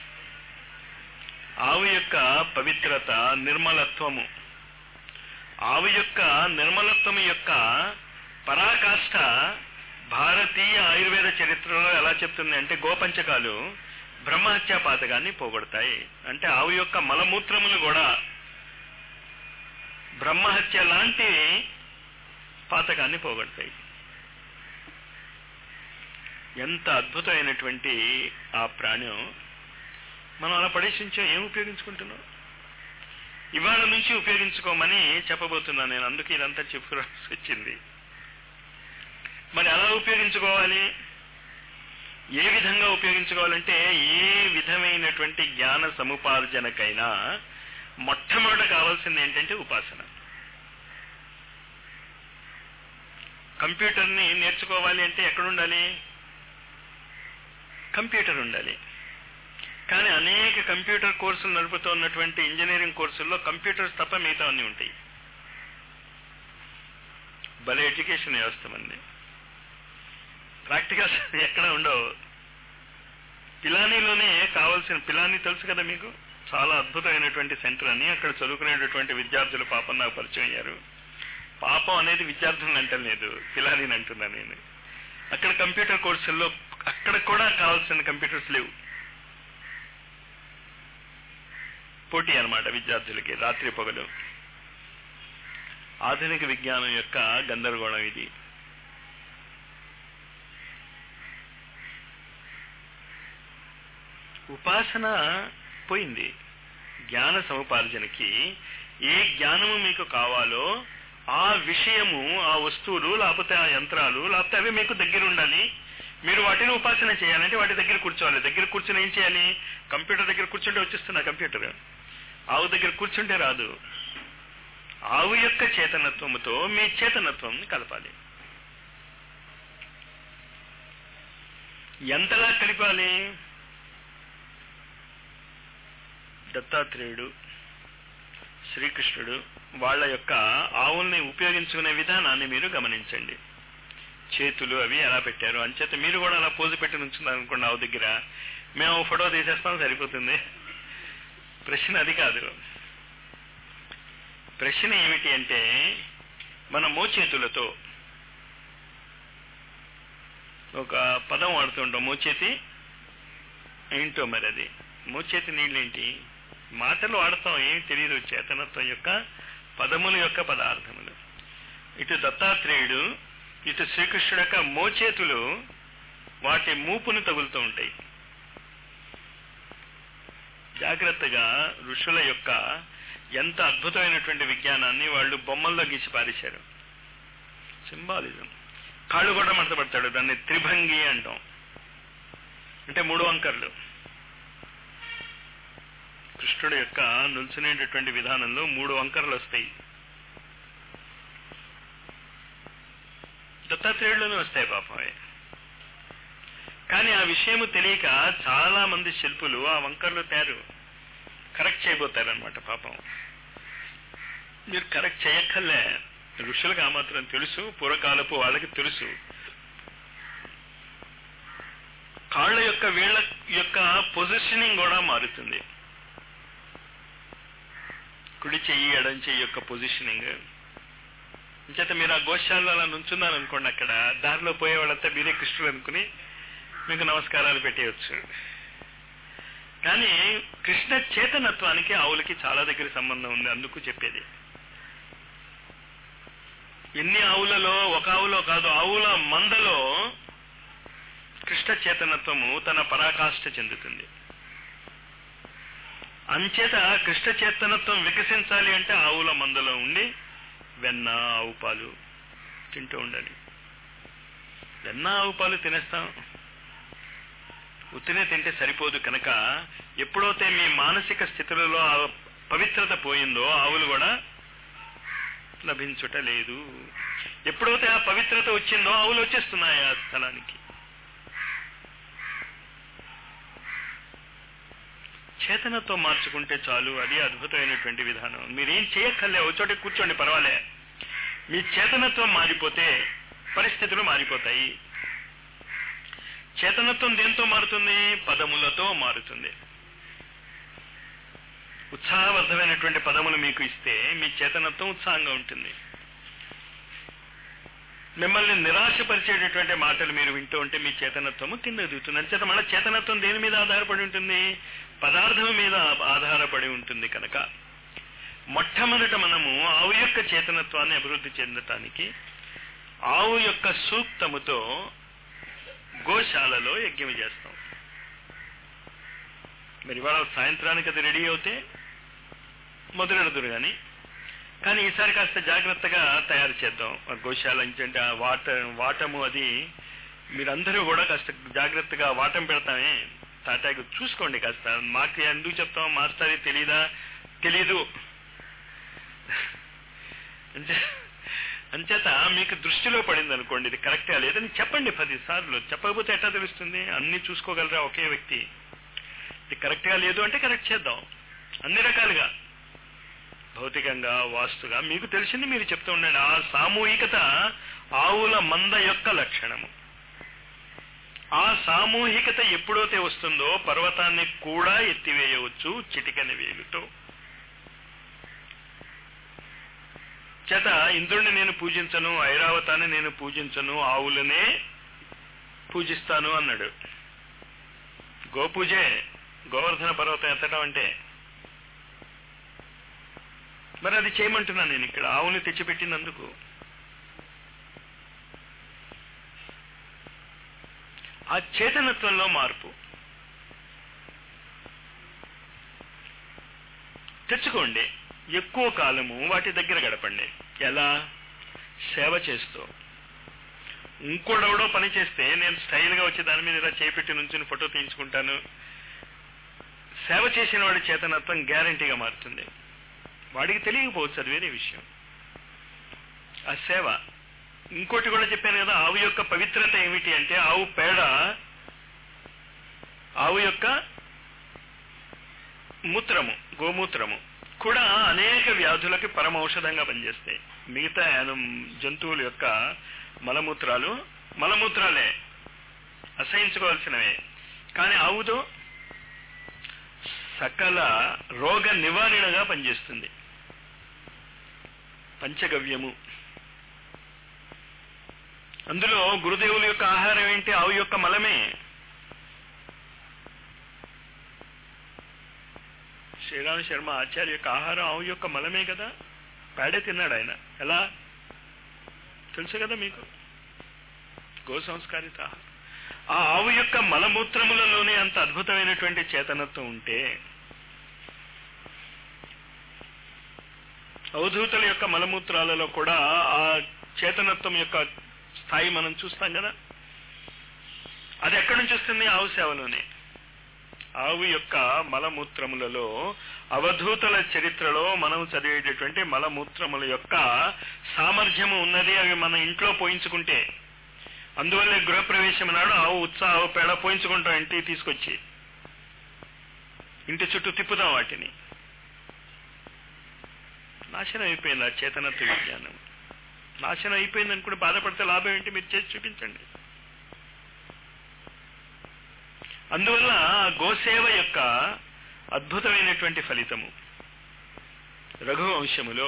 ఆవు యొక్క పవిత్రత నిర్మలత్వము ఆవు యొక్క నిర్మలత్వము యొక్క పరాకాష్ఠ భారతీయ ఆయుర్వేద చరిత్రలో ఎలా చెప్తుంది అంటే గోపంచకాలు బ్రహ్మహత్యా పాతకాన్ని పోగొడతాయి అంటే ఆవు యొక్క మలమూత్రములు కూడా బ్రహ్మహత్య లాంటి పాతకాన్ని పోగొడతాయి ఎంత అద్భుతమైనటువంటి ఆ ప్రాణం మనం అలా పడేసించాం ఏం ఉపయోగించుకుంటున్నాం ఇవాళ నుంచి ఉపయోగించుకోమని చెప్పబోతున్నాను నేను అందుకే ఇదంతా చెప్పుకోవాల్సి వచ్చింది మరి ఎలా ఉపయోగించుకోవాలి ఏ విధంగా ఉపయోగించుకోవాలంటే ఏ విధమైనటువంటి జ్ఞాన సముపార్జనకైనా మొట్టమొదట కావాల్సింది ఏంటంటే ఉపాసన కంప్యూటర్ని నేర్చుకోవాలి అంటే ఎక్కడుండాలి కంప్యూటర్ ఉండాలి కానీ అనేక కంప్యూటర్ కోర్సులు నడుపుతూ ఉన్నటువంటి ఇంజనీరింగ్ కోర్సుల్లో కంప్యూటర్స్ తప్ప మిగతా అన్నీ ఉంటాయి భలే ఎడ్యుకేషన్ వ్యవస్థ మంది ప్రాక్టికల్స్ ఎక్కడ ఉండవు పిలానీలోనే కావాల్సిన పిలానీ తెలుసు కదా మీకు చాలా అద్భుతమైనటువంటి సెంటర్ అని అక్కడ చదువుకునేటటువంటి విద్యార్థులు పాపం నాకు పరిచయం అయ్యారు పాపం అనేది విద్యార్థులను అంటలేదు పిలానీని అంటున్నా నేను అక్కడ కంప్యూటర్ కోర్సుల్లో అక్కడ కూడా కావాల్సిన కంప్యూటర్స్ లేవు పోటీ అన్నమాట విద్యార్థులకి రాత్రి పొగలు ఆధునిక విజ్ఞానం యొక్క గందరగోళం ఇది ఉపాసన పోయింది జ్ఞాన సముపార్జనకి ఏ జ్ఞానము మీకు కావాలో ఆ విషయము ఆ వస్తువులు లేకపోతే ఆ యంత్రాలు లేకపోతే అవి మీకు దగ్గర ఉండాలి మీరు వాటిని ఉపాసన చేయాలంటే వాటి దగ్గర కూర్చోవాలి దగ్గర కూర్చొని ఏం చేయాలి కంప్యూటర్ దగ్గర కూర్చుంటే వచ్చేస్తున్నా కంప్యూటర్ ఆవు దగ్గర కూర్చుంటే రాదు ఆవు యొక్క చేతనత్వముతో మీ చేతనత్వం కలపాలి ఎంతలా కలిపాలి దత్తాత్రేయుడు శ్రీకృష్ణుడు వాళ్ళ యొక్క ఆవుల్ని ఉపయోగించుకునే విధానాన్ని మీరు గమనించండి చేతులు అవి ఎలా పెట్టారు అంచేత మీరు కూడా అలా పోజు పెట్టి నుంచున్నారు అనుకోండి ఆవు దగ్గర మేము ఫోటో తీసేస్తాం సరిపోతుంది ప్రశ్న అది కాదు ప్రశ్న ఏమిటి అంటే మన మోచేతులతో ఒక పదం వాడుతుంటాం మోచేతి ఏంటో మరి అది మోచేతి నీళ్ళేంటి మాటలు వాడతాం ఏమి తెలియదు చేతనత్వం యొక్క పదముల యొక్క పదార్థములు ఇటు దత్తాత్రేయుడు ఇటు శ్రీకృష్ణుడు యొక్క మోచేతులు వాటి మూపును తగులుతూ ఉంటాయి జాగ్రత్తగా ఋషుల యొక్క ఎంత అద్భుతమైనటువంటి విజ్ఞానాన్ని వాళ్ళు బొమ్మల్లో గీసి పారేశారు సింబాలిజం కాళ్ళు కూడా మడతపడతాడు దాన్ని త్రిభంగి అంటాం అంటే మూడు అంకర్లు కృష్ణుడు యొక్క నిల్చునేటటువంటి విధానంలో మూడు అంకర్లు వస్తాయి దత్తాత్రేయుల్లోనే వస్తాయి పాపం అవి కానీ ఆ విషయము తెలియక చాలా మంది శిల్పులు ఆ వంకర్లు తయారు కరెక్ట్ చేయబోతారనమాట పాపం మీరు కరెక్ట్ చేయక్కర్లే ఋషులకు ఆ మాత్రం తెలుసు పూర్వకాలపు వాళ్ళకి తెలుసు కాళ్ళ యొక్క వీళ్ళ యొక్క పొజిషనింగ్ కూడా మారుతుంది కుడి చెయ్యి ఎడం చెయ్యి యొక్క పొజిషనింగ్ ఇంచేత మీరు ఆ గోశాలలో అలా నుంచున్నారు అనుకోండి అక్కడ దారిలో పోయే వాళ్ళంతా మీరే కృష్ణుడు అనుకుని మీకు నమస్కారాలు పెట్టేయచ్చు కానీ కృష్ణ చేతనత్వానికి ఆవులకి చాలా దగ్గర సంబంధం ఉంది అందుకు చెప్పేది ఎన్ని ఆవులలో ఒక ఆవులో కాదు ఆవుల మందలో కృష్ణ చేతనత్వము తన పరాకాష్ఠ చెందుతుంది అంచేత కృష్ణ చేతనత్వం వికసించాలి అంటే ఆవుల మందలో ఉండి వెన్న ఆవు పాలు తింటూ ఉండాలి వెన్న ఆవు పాలు తినేస్తాం ఉత్తినే తింటే సరిపోదు కనుక ఎప్పుడైతే మీ మానసిక స్థితులలో ఆ పవిత్రత పోయిందో ఆవులు కూడా లభించుట లేదు ఎప్పుడైతే ఆ పవిత్రత వచ్చిందో ఆవులు వచ్చేస్తున్నాయి ఆ స్థలానికి చేతనతో మార్చుకుంటే చాలు అది అద్భుతమైనటువంటి విధానం మీరేం చేయక్కర్లే ఒక చోట కూర్చోండి పర్వాలే మీ చేతనత్వం మారిపోతే పరిస్థితులు మారిపోతాయి చేతనత్వం దేంతో మారుతుంది పదములతో మారుతుంది ఉత్సాహవర్ధమైనటువంటి పదములు మీకు ఇస్తే మీ చేతనత్వం ఉత్సాహంగా ఉంటుంది మిమ్మల్ని నిరాశపరిచేటటువంటి మాటలు మీరు వింటూ ఉంటే మీ చేతనత్వము కింద దిగుతుంది అంచేత మన చేతనత్వం దేని మీద ఆధారపడి ఉంటుంది పదార్థం మీద ఆధారపడి ఉంటుంది కనుక మొట్టమొదట మనము ఆవు యొక్క చేతనత్వాన్ని అభివృద్ధి చెందటానికి ఆవు యొక్క సూక్తముతో గోశాలలో యజ్ఞం చేస్తాం మరి ఇవాళ సాయంత్రానికి అది రెడీ అవుతే మొదలెడదురు కానీ కానీ ఈసారి కాస్త జాగ్రత్తగా తయారు చేద్దాం ఆ గోశాల అంటే ఆ వాట వాటము అది మీరందరూ కూడా కాస్త జాగ్రత్తగా వాటం పెడతామే తాటాకు చూసుకోండి కాస్త మాకు ఎందుకు చెప్తాం మాస్టర్ తెలీదా తెలీదు అంటే అంచేత మీకు దృష్టిలో పడింది అనుకోండి ఇది కరెక్టా లేదని చెప్పండి పది సార్లు చెప్పకపోతే ఎట్లా తెలుస్తుంది అన్ని చూసుకోగలరా ఒకే వ్యక్తి ఇది కరెక్ట్గా లేదు అంటే కరెక్ట్ చేద్దాం అన్ని రకాలుగా భౌతికంగా వాస్తుగా మీకు తెలిసింది మీరు చెప్తూ ఉండండి ఆ సామూహికత ఆవుల మంద యొక్క లక్షణము ఆ సామూహికత ఎప్పుడైతే వస్తుందో పర్వతాన్ని కూడా ఎత్తివేయవచ్చు చిటికని వేలుతో చేత ఇంద్రుడిని నేను పూజించను ఐరావతాన్ని నేను పూజించను ఆవులనే పూజిస్తాను అన్నాడు గోపూజే గోవర్ధన పర్వతం ఎత్తడం అంటే మరి అది చేయమంటున్నాను నేను ఇక్కడ ఆవుని తెచ్చిపెట్టినందుకు ఆ చేతనత్వంలో మార్పు తెచ్చుకోండి ఎక్కువ కాలము వాటి దగ్గర గడపండి ఎలా సేవ చేస్తూ ఇంకోడెవడో పని చేస్తే నేను స్టైల్గా వచ్చి దాని మీద ఇలా చేపెట్టి నుంచి ఫోటో తీయించుకుంటాను సేవ చేసిన వాడి చేతనత్వం గ్యారంటీగా మారుతుంది వాడికి తెలియకపోవచ్చు అది వేరే విషయం ఆ సేవ ఇంకోటి కూడా చెప్పాను కదా ఆవు యొక్క పవిత్రత ఏమిటి అంటే ఆవు పేడ ఆవు యొక్క మూత్రము గోమూత్రము కూడా అనేక వ్యాధులకి పరమౌషధంగా పనిచేస్తాయి మిగతా జంతువుల యొక్క మలమూత్రాలు మలమూత్రాలే అసహించుకోవాల్సినవే కానీ ఆవుతో సకల రోగ నివారణగా పనిచేస్తుంది పంచగవ్యము అందులో గురుదేవుల యొక్క ఆహారం ఏంటి ఆవు యొక్క మలమే శ్రీరామ శర్మ ఆచార్య యొక్క ఆహారం ఆవు యొక్క మలమే కదా పేడే తిన్నాడు ఆయన ఎలా తెలుసు కదా మీకు గో సంస్కారిత ఆహారం ఆ ఆవు యొక్క మలమూత్రములలోనే అంత అద్భుతమైనటువంటి చేతనత్వం ఉంటే అవధూతుల యొక్క మలమూత్రాలలో కూడా ఆ చేతనత్వం యొక్క స్థాయి మనం చూస్తాం కదా అది ఎక్కడి నుంచి వస్తుంది ఆవు సేవలోనే ఆవు యొక్క మలమూత్రములలో అవధూతల చరిత్రలో మనం చదివేటటువంటి మలమూత్రముల యొక్క సామర్థ్యము ఉన్నది అవి మన ఇంట్లో పోయించుకుంటే అందువల్లే గృహప్రవేశం నాడు ఆవు ఉత్సాహ పేడ పోయించుకుంటాం ఇంటికి తీసుకొచ్చి ఇంటి చుట్టూ తిప్పుతాం వాటిని నాశనం అయిపోయింది ఆ చేతనత్వ విజ్ఞానం నాశనం అయిపోయింది అనుకుంటే బాధపడితే లాభం ఏంటి మీరు చేసి చూపించండి అందువల్ల గోసేవ యొక్క అద్భుతమైనటువంటి ఫలితము రఘువంశములో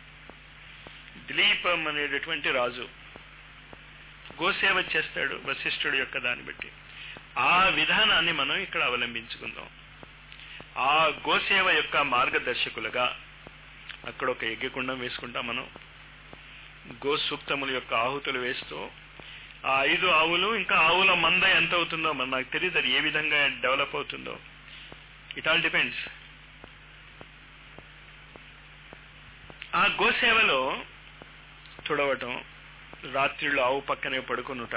దిలీపం అనేటటువంటి రాజు గోసేవ చేస్తాడు వశిష్ఠుడు యొక్క దాన్ని బట్టి ఆ విధానాన్ని మనం ఇక్కడ అవలంబించుకుందాం ఆ గోసేవ యొక్క మార్గదర్శకులుగా అక్కడ ఒక యజ్ఞకుండం వేసుకుంటాం మనం గో సూక్తముల యొక్క ఆహుతులు వేస్తూ ఆ ఐదు ఆవులు ఇంకా ఆవుల మంద ఎంత అవుతుందో మరి నాకు తెలియదు అది ఏ విధంగా డెవలప్ అవుతుందో ఇట్ ఆల్ డిపెండ్స్ ఆ గోసేవలో తుడవటం రాత్రిళ్ళు ఆవు పక్కనే పడుకునుట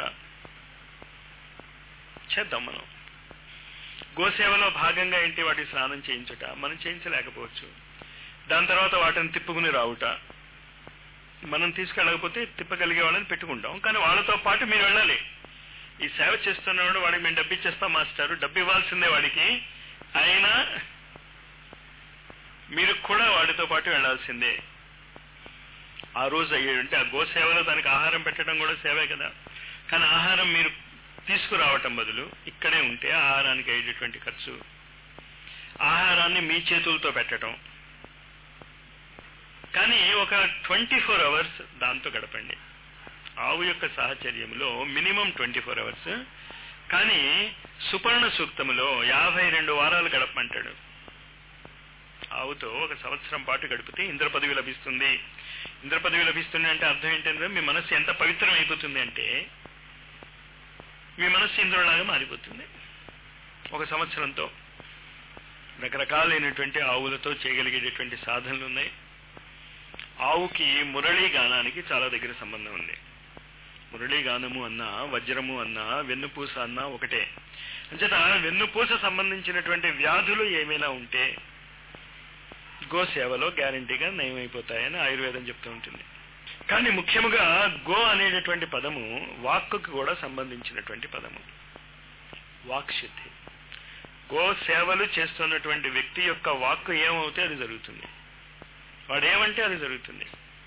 చేద్దాం మనం గోసేవలో భాగంగా ఏంటి వాటి స్నానం చేయించుట మనం చేయించలేకపోవచ్చు దాని తర్వాత వాటిని తిప్పుకుని రావుట మనం తీసుకెళ్ళకపోతే తిప్పగలిగే వాళ్ళని పెట్టుకుంటాం కానీ వాళ్ళతో పాటు మీరు వెళ్ళాలి ఈ సేవ చేస్తున్నవాడు వాడికి మేము డబ్బు ఇచ్చేస్తాం మాస్టారు డబ్బు ఇవ్వాల్సిందే వాడికి అయినా మీరు కూడా వాడితో పాటు వెళ్లాల్సిందే ఆ రోజు అయ్యేంటే ఆ గోసేవలో దానికి ఆహారం పెట్టడం కూడా సేవే కదా కానీ ఆహారం మీరు తీసుకురావటం బదులు ఇక్కడే ఉంటే ఆహారానికి అయ్యేటటువంటి ఖర్చు ఆహారాన్ని మీ చేతులతో పెట్టడం కానీ ఒక ట్వంటీ ఫోర్ అవర్స్ దాంతో గడపండి ఆవు యొక్క సాహచర్యంలో మినిమం ట్వంటీ ఫోర్ అవర్స్ కానీ సుపర్ణ సూక్తములో యాభై రెండు వారాలు గడపమంటాడు ఆవుతో ఒక సంవత్సరం పాటు గడిపితే ఇంద్ర పదవి లభిస్తుంది ఇంద్ర పదవి లభిస్తుంది అంటే అర్థం ఏంటంటే మీ మనస్సు ఎంత పవిత్రం అయిపోతుంది అంటే మీ మనస్సు ఇంద్రులాగా మారిపోతుంది ఒక సంవత్సరంతో రకరకాలైనటువంటి ఆవులతో చేయగలిగేటటువంటి సాధనలు ఉన్నాయి ఆవుకి మురళీ గానానికి చాలా దగ్గర సంబంధం ఉంది మురళీ గానము అన్నా వజ్రము అన్నా వెన్నుపూస అన్నా ఒకటే అంచేత వెన్నుపూస సంబంధించినటువంటి వ్యాధులు ఏమైనా ఉంటే గోసేవలో గ్యారంటీగా నయమైపోతాయని ఆయుర్వేదం చెప్తూ ఉంటుంది కానీ ముఖ్యముగా గో అనేటటువంటి పదము వాక్కుకి కూడా సంబంధించినటువంటి పదము వాక్ శుద్ధి గో సేవలు చేస్తున్నటువంటి వ్యక్తి యొక్క వాక్కు ఏమవుతే అది జరుగుతుంది వాడు ఏమంటే అది జరుగుతుంది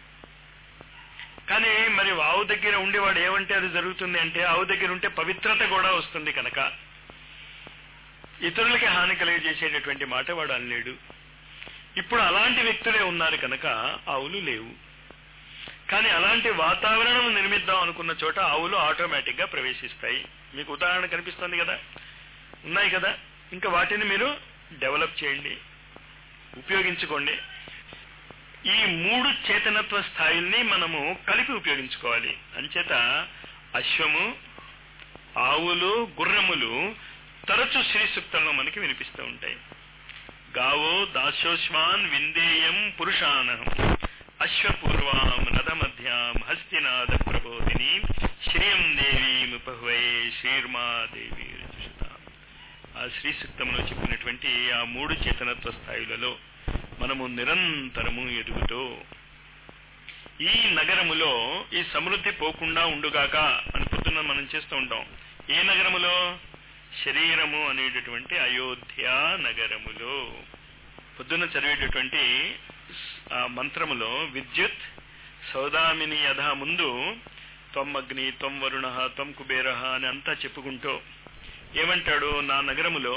కానీ మరి ఆవు దగ్గర ఉండి వాడు ఏమంటే అది జరుగుతుంది అంటే ఆవు దగ్గర ఉంటే పవిత్రత కూడా వస్తుంది కనుక ఇతరులకి హాని కలిగజేసేటటువంటి మాట వాడు అనలేడు ఇప్పుడు అలాంటి వ్యక్తులే ఉన్నారు కనుక ఆవులు లేవు కానీ అలాంటి వాతావరణం నిర్మిద్దాం అనుకున్న చోట ఆవులు ఆటోమేటిక్ గా ప్రవేశిస్తాయి మీకు ఉదాహరణ కనిపిస్తుంది కదా ఉన్నాయి కదా ఇంకా వాటిని మీరు డెవలప్ చేయండి ఉపయోగించుకోండి ఈ మూడు చేతనత్వ స్థాయిల్ని మనము కలిపి ఉపయోగించుకోవాలి అంచేత అశ్వము ఆవులు గుర్రములు తరచు శ్రీ సూక్తంలో మనకి వినిపిస్తూ ఉంటాయి గావో దాశోశ్వాన్ విందేయం పురుషానహం అశ్వపూర్వాం రథమధ్యాం హస్తినాద ప్రబోధిని శ్రియం దేవీముపహ్వే శ్రీర్మా దేవి రుచుషతాం ఆ శ్రీ సూక్తంలో చెప్పినటువంటి ఆ మూడు చేతనత్వ స్థాయిలలో మనము నిరంతరము ఎదుగుతూ ఈ నగరములో ఈ సమృద్ధి పోకుండా ఉండుగాక అని పొద్దున్న మనం చేస్తూ ఉంటాం ఏ నగరములో శరీరము అనేటటువంటి అయోధ్య నగరములో పొద్దున్న చదివేటటువంటి ఆ మంత్రములో విద్యుత్ సౌదామిని యథ ముందు త్వమగ్ని త్వం వరుణ త్వం కుబేర అని అంతా చెప్పుకుంటూ ఏమంటాడు నా నగరములో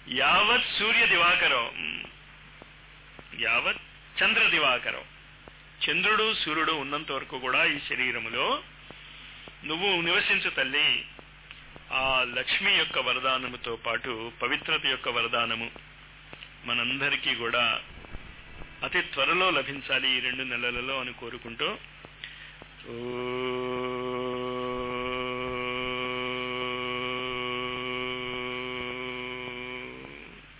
యావత్ సూర్య దివాకరం యావత్ చంద్ర దివాకరం చంద్రుడు సూర్యుడు ఉన్నంత వరకు కూడా ఈ శరీరములో నువ్వు నివసించు తల్లి ఆ లక్ష్మి యొక్క వరదానముతో పాటు పవిత్రత యొక్క వరదానము మనందరికీ కూడా అతి త్వరలో లభించాలి ఈ రెండు నెలలలో అని కోరుకుంటూ ఓ